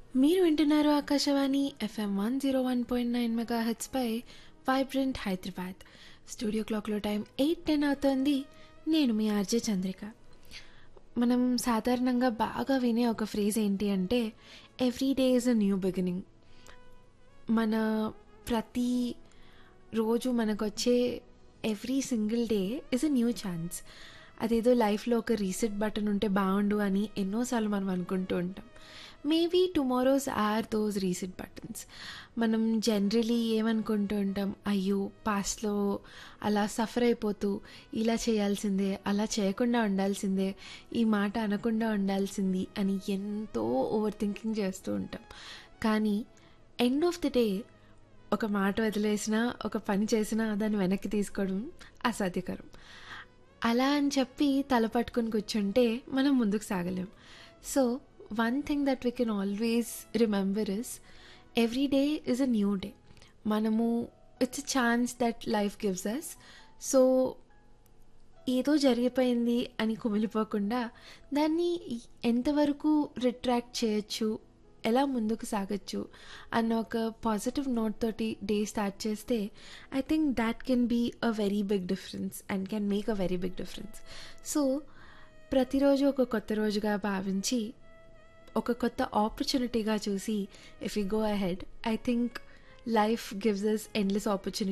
మీరు వింటున్నారు Akashvani FM one zero one point nine mega హెచ్పై వైబ్రెంట్ హైదరాబాద్ స్టూడియో క్లాక్లో టైం ఎయిట్ టెన్ అవుతోంది నేను మీ ఆర్జే చంద్రిక మనం సాధారణంగా బాగా వినే ఒక ఫ్రేజ్ ఏంటి అంటే every day is a new beginning మన ప్రతి రోజు మనకు వచ్చే every single day is a new chance అదేదో లైఫ్లో ఒక రీసెట్ బటన్ ఉంటే బాగుండు అని ఎన్నోసార్లు మనం అనుకుంటూ ఉంటాం maybe tomorrows are those reset buttons మనం జనరలీ ఏమనుకుంటూ ఉంటాం అయ్యో పాస్ట్లో అలా సఫర్ అయిపోతూ ఇలా చేయాల్సిందే అలా చేయకుండా ఉండాల్సిందే ఈ మాట అనకుండా ఉండాల్సింది అని ఎంతో ఓవర్ థింకింగ్ చేస్తూ ఉంటాం కానీ ఎండ్ ఆఫ్ ది డే ఒక మాట వదిలేసినా ఒక పని చేసినా దాన్ని వెనక్కి తీసుకోవడం అసాధ్యకరం అలా అని చెప్పి తల పట్టుకొని కూర్చుంటే మనం ముందుకు సాగలేం so one thing that we can always remember is every day is a new day మనము it's a chance that life gives us so ఏదో జరిగిపోయింది అని కుమిలిపోకుండా దాన్ని ఎంతవరకు రిట్రాక్ట్ చేయొచ్చు ఎలా ముందుకు సాగచ్చు అన్న ఒక పాజిటివ్ నోట్ తోటి డే స్టార్ట్ చేస్తే I think that can be a very big difference and can make a very big difference so ప్రతిరోజు ఒక కొత్త రోజుగా భావించి ఒక కొత్త ఆపర్చునిటీగా చూసి if you go ahead I think life gives us endless opportunity